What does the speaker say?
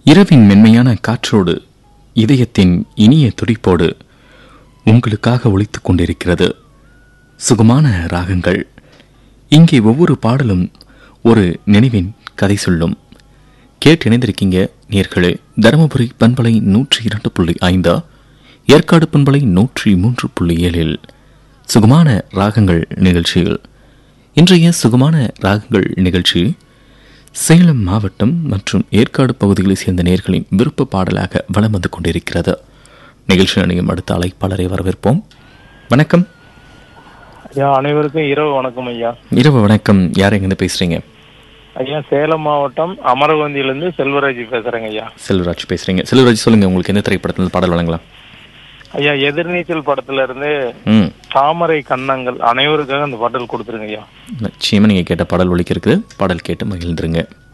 இரவின் மென்மையான காற்றோடு இதயத்தின் இனிய துடிப்போடு உங்களுக்காக ஒலித்துக் கொண்டிருக்கிறது சுகமான ராகங்கள் இங்கே ஒவ்வொரு பாடலும் ஒரு நினைவின் கதை சொல்லும் கேட்டு இணைந்திருக்கீங்க நேர்களே தருமபுரி பண்பலை நூற்றி இரண்டு புள்ளி ஐந்தா ஏற்காடு பண்பலை நூற்றி மூன்று புள்ளி ஏழில் சுகமான ராகங்கள் நிகழ்ச்சியில் இன்றைய சுகமான ராகங்கள் நிகழ்ச்சி சேலம் மாவட்டம் மற்றும் ஏற்காடு பகுதிகளைச் சேர்ந்த நேர்களின் விருப்ப பாடலாக வலம் வந்து கொண்டிருக்கிறது நிகழ்ச்சி அணியும் அடுத்த அழைப்பாளரை வரவேற்போம் வணக்கம் ஐயா அனைவருக்கும் இரவு வணக்கம் ஐயா இரவு வணக்கம் யார் எங்கேருந்து பேசுறீங்க ஐயா சேலம் மாவட்டம் அமரவந்தியிலிருந்து செல்வராஜ் பேசுறேங்க ஐயா செல்வராஜ் பேசுறீங்க செல்வராஜ் சொல்லுங்க உங்களுக்கு எந்த திரைப்படத்தில் பாடல் வழங்கலாம் ஐயா எதிர்நீச்சல் படத்துல இருந்து ம் தாமரை கன்னங்கள் அனைவருக்காக அந்த பாடல் கொடுத்துருங்க ஐயா நிச்சயமா நீங்க கேட்ட பாடல் ஒலிக்க இருக்குது பாடல் கேட்டு மகிழ்ந்துருங்க